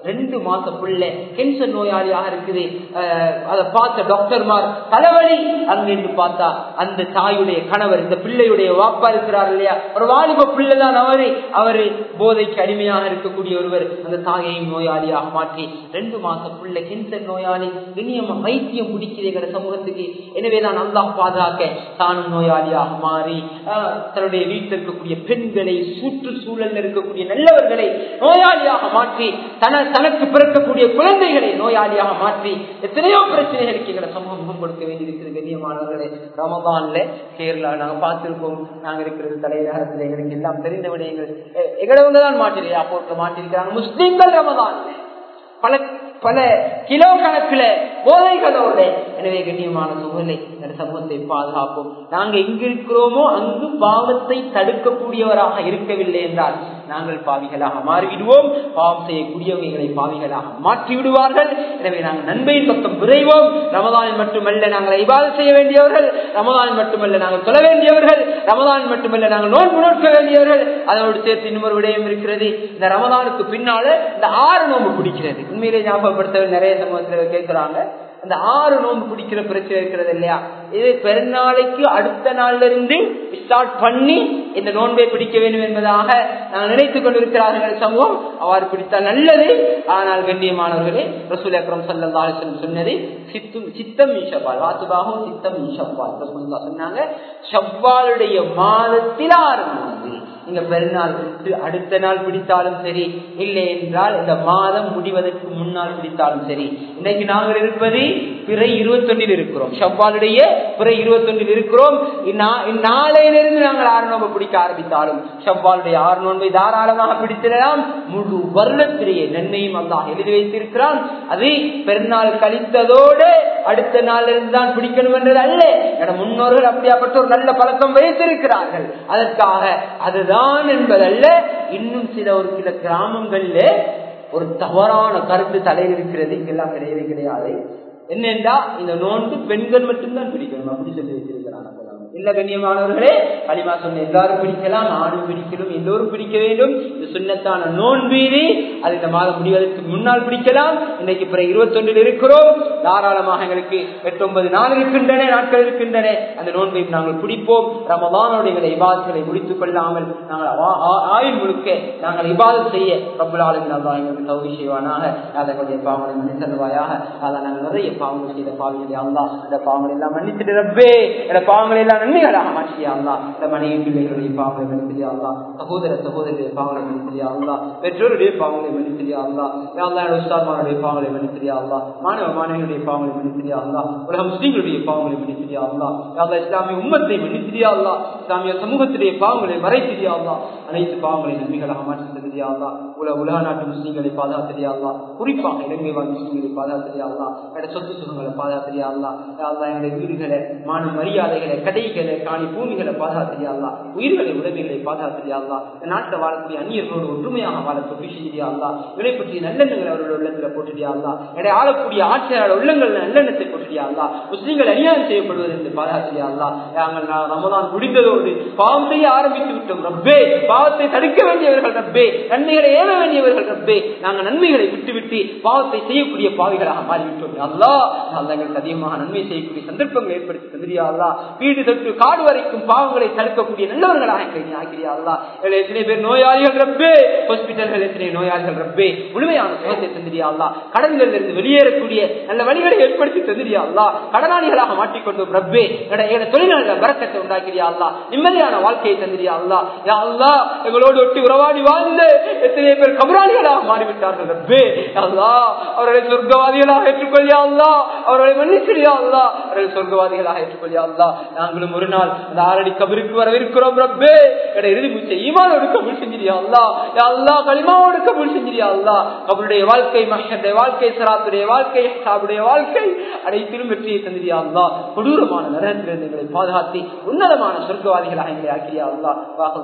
ரெண்டு மாச புள்ள கேன்சர் நோயாளியாக இருக்குது அஹ், அதை பார்த்த டாக்டர்மார் தலைவலி அங்கிருந்து பார்த்தா அந்த தாயுடைய கணவர் இந்த பிள்ளையுடைய வாப்பா இருக்கிறார் இல்லையா ஒரு வாலிப பிள்ளை தான் அவரு அவரு போதைக்கு அடிமையாக இருக்கக்கூடிய ஒருவர் அந்த தாயையும் நோயாளியாக மாற்றி ரெண்டு மாச புள்ள கேன்சர் நோயாளி இனியமா வைத்தியம் பிடிக்கிறேங்கிற சமூகத்துக்கு எனவேதான் அல்லாஹ் பாதுகாக்க தானும் நோயாளியாக மாறி ஆஹ், தன்னுடைய வீட்டில் இருக்கக்கூடிய பெண்களை சுற்றுச்சூழல் இருக்கக்கூடிய நல்லவர்களை நோயாளியாக மாற்றி தன தனக்கு பிறக்கக்கூடிய குழந்தைகளை நோயாளியாக மாற்றி எத்தனையோ பிரச்சனைகளுக்கு எங்களை சமூகம் முகம் கொடுக்க வேண்டியிருக்கிறது கண்ணியமானவர்களே ரமதான்ல கேரளா நாங்க பார்த்திருக்கோம் நாங்க இருக்கிறது தலைநகரத்தில் எங்களுக்கு எல்லாம் தெரிந்த விடயங்கள் எ- எங்களவங்க தான் மாட்டிருக்கா போட்டு மாட்டிருக்கிறாங்க முஸ்லிம்கள் ரமதான்ல பல பல கிலோ கணக்குல போதைகளோட எனவே கண்ணியமான சூழலை இந்த சமூகத்தை பாதுகாப்போம் நாங்க எங்க இருக்கிறோமோ அங்கு பாவத்தை தடுக்கக்கூடியவராக இருக்கவில்லை என்றால் நாங்கள் பாவிகளாக மாறிவிடுவோம் பாவம் செய்யக்கூடியவர்களை பாவிகளாக மாற்றி விடுவார்கள் எனவே நாங்கள் நன்மையின் பக்கம் விரைவோம் ரமதானில் மட்டுமல்ல நாங்கள் இவ்வாறு செய்ய வேண்டியவர்கள் ரமதானில் மட்டுமல்ல நாங்கள் சொல்ல வேண்டியவர்கள் ரமதான் மட்டுமல்ல நாங்கள் நோன்பு நோக்க வேண்டியவர்கள் அதோடு சேர்த்து இன்னொரு விடயம் இருக்கிறது இந்த ரமதானுக்கு பின்னால இந்த ஆறு நோன்பு பிடிக்கிறது உண்மையிலே ஞாபகப்படுத்த நிறைய சமூகத்தில் கேட்கிறாங்க இந்த ஆறு நோன்பு பிடிக்கிற பிரச்சனை இருக்கிறது இல்லையா இது பெருநாளைக்கு அடுத்த நாள்ல இருந்து ஸ்டார்ட் பண்ணி இந்த நோன்பை பிடிக்க வேண்டும் என்பதாக நாங்கள் நினைத்துக் கொண்டிருக்கிறார்கள் சமூகம் அவ்வாறு பிடித்தால் நல்லது ஆனால் கண்ணியமானவர்களே ரசூல் அக்ரம் சல்லா சொன்னது சித்தும் சித்தம் ஷவ்வால் வாத்துபாகும் சித்தம் ஷவ்வால் ரசூலுல்லாஹ் சொன்னாங்க ஷவ்வாலுடைய மாதத்தில் ஆறு நோன்பு நீங்க பெருநாள் விட்டு அடுத்த நாள் பிடித்தாலும் சரி இல்லை என்றால் இந்த மாதம் முடிவதற்கு முன்னால் பிடித்தாலும் சரி இன்னைக்கு நாங்கள் இருப்பது பிறை இருபத்தொன்னில் இருக்கிறோம் ஷவ்வாலுடைய பிறை இருபத்தொன்னில் இருக்கிறோம் இந்நா- இந்நாளையிலிருந்து நாங்கள் ஆறு நோன்பு பிடிக்க ஆரம்பித்தாலும் ஷவ்வாலுடைய ஆறு நோன்பை தாராளமாக பிடித்திடலாம் முழு வருடத்திலேயே நன்மையும் அல்லாஹ் எழுதி வைத்திருக்கிறான் அது பெருநாள் கழித்ததோடு அடுத்த நாளில் இருந்து தான் பிடிக்கணும் என்றது அல்ல என முன்னோர்கள் அப்படியாப்பட்ட ஒரு நல்ல பழக்கம் வைத்திருக்கிறார்கள் அதற்காக அதுதான் என்பதல்ல இன்னும் சில ஒரு சில கிராமங்கள்ல ஒரு தவறான கருத்து தலையில் இருக்கிறது இங்கெல்லாம் கிடையவே கிடையாது என்னென்றா இந்த நோன்பு பெண்கள் மட்டும்தான் பிடிக்கணும் அப்படி சொல்லி வச்சிருக்கிறாங்க இல்ல கண்ணியமானவர்களே களிமா சொன்ன எல்லாரும் பிடிக்கலாம் நானும் பிடிக்கணும் எல்லோரும் பிடிக்க வேண்டும் இது சுண்ணத்தான நோன்பீதி அது இந்த மாதம் முடிவதற்கு முன்னால் பிடிக்கலாம் இன்னைக்கு பிறகு இருபத்தொன்றில் இருக்கிறோம் தாராளமாக எங்களுக்கு எட்டு ஒன்பது நாள் இருக்கின்றன நாட்கள் இருக்கின்றன அந்த நோன்பையும் நாங்கள் பிடிப்போம் ரமதானோட எங்களை இபாதங்களை முடித்துக் கொள்ளாமல் நாங்கள் ஆ- ஆ- ஆயுள் முழுக்க நாங்கள் இபாதத் செய்ய ரப்புலாளுக்கு நல்லா எங்களுக்கு தகுதி செய்வானாக அதனுடைய பாவங்களை மன்னித்தருவாயாக அதை நாங்கள் நிறைய பாவங்கள் செய்த பாவங்களை அல்லா இந்த பாவங்கள் எல்லாம் மன்னித்துட்டு ரப்பே இந்த பாவங்களை எல்லாம் நன்மைகளாக மாற்றியா அல்லா இந்த மனைவி பிள்ளைகளுடைய பாவங்களை மன்னித்திரியா அல்லா சகோதர சகோதரிய பாவங்களை மன்னித்திரியா அல்லா பெற்றோருடைய பாவங்களை மன்னித்திரியா அல்லா அல்லா உஸ்தாத்மாருடைய பாவங்களை மன்னித்திரியா அல்லா மாணவ மாணவிகளுடைய பாவங்களை மன்னித்திரியா அல்லா உலக முஸ்லீம்களுடைய பாவங்களை மன்னித்திரியா அல்லா அல்லா இஸ்லாமிய உம்மத்தை மன்னித்திரியா அல்லா இஸ்லாமிய சமூகத்துடைய பாவங்களை மறைத்திரியா அல்லா அனைத்து பாவங்களை நன்மைகளாக மாற்றி தருதியா அல்லா உல உலக நாட்டு முஸ்லீம்களை பாதுகாத்திரியா அல்லா குறிப்பாக இலங்கை வாழ் முஸ்லீம்களை பாதுகாத்திரியா அல்லா எட சொத்து சுகங்களை பாதுகாத்திரியா அல்லா யா அல்லா எங்களுடைய வீடுகளை மான மரியாதைகளை கடைகளை காணி பூமிகளை பாதுகாத்திரியா அல்லா உயிர்களை உடமைகளை பாதுகாத்திரியா அல்லா இந்த நாட்டில் வாழக்கூடிய அந்நியர்களோடு ஒற்றுமையாக வாழ தொப்பி செய்தியா அல்லா இதை பற்றி நல்லெண்ணங்கள் அவர்கள் உள்ளத்துல போட்டுடியா அல்லா எடை ஆளக்கூடிய ஆட்சியாளர் உள்ளங்கள் நல்லெண்ணத்தை போட்டுடியா அல்லா முஸ்லீம்கள் அநியாயம் செய்யப்படுவது என்று பாதுகாத்திரியா அல்லா நாங்கள் நான் ரமதான் முடிந்ததோடு பாவம் செய்ய ஆரம்பித்து விட்டோம் ரப்பே பாவத்தை தடுக்க வேண்டியவர்கள் ரப்பே நன்மைகளை ஏற வேண்டியவர்கள் ரப்பே நாங்கள் நன்மைகளை விட்டுவிட்டு பாவத்தை செய்யக்கூடிய பாவிகளாக மாறிவிட்டோம் அல்லா அல்லா எங்களுக்கு அதிகமாக நன்மை செய்யக்கூடிய சந்தர்ப்பங்களை ஏற்படுத்தி தந்திரியா அல்லா வீடு தொட்டு காடு வரைக்கும் பாவங்களை தடுக்கக்கூடிய நல்லவர்களாக எங்களை நீ ஆக்கிறியா அல்லா எங்களை எத்தனை பேர் நோயாளிகள் ரப்பே ஹாஸ்பிட்டல்கள் எத்தனை நோயாளிகள் ரப்பே முழுமையான சுகத்தை தந்திரியா அல்லா கடன்கள் இருந்து வெளியேறக்கூடிய நல்ல வழிகளை ஏற்படுத்தி தந்திரியா அல்லா கடனாளிகளாக மாட்டிக்கொண்டோம் ரப்பே எங்களோட தொழிலாளர் பறக்கத்தை உண்டாக்கிறியா அல்லா நிம்மதியான வாழ்க்கையை தந்திரியா அல்லா யா அல்லா எங்களோடு ஒட்டி உறவாடி வாழ்ந்து எத்தனை பேர் கபராளிகளாக மாறிவிட்டார்கள் ரப்பே யா அல்லா அவர்களை சொர்க்கவாதிகளாக ஏற்றுக்கொள்ளியா அல்லா அவர்களை மன்னிச்சிடியா அல்லா அவர்களை சொர்க்கவாதிகளாக ஏற்றுக்கொள்ளியா அல்லா நாங்களும் ஒரு நாள் அந்த ஆறடி கபருக்கு வரவிருக்கிறோம் ரப்பே எட இறுதி மூச்சை ஈமானோடு கபுல் செஞ்சிரியா அல்லா யா அல்லா களிமாவோடு கபுல் செஞ்சிரியா அல்லா அவருடைய வாழ்க்கை மஷருடைய வாழ்க்கை சராத்துடைய வாழ்க்கை சாவுடைய வாழ்க்கை அனைத்திலும் வெற்றியை தந்திரியா அல்லா கொடூரமான நரகத்திலிருந்து எங்களை பாதுகாத்து உன்னதமான சொர்க்கவாதிகளாக எங்களை ஆக்கிரியா அல்லா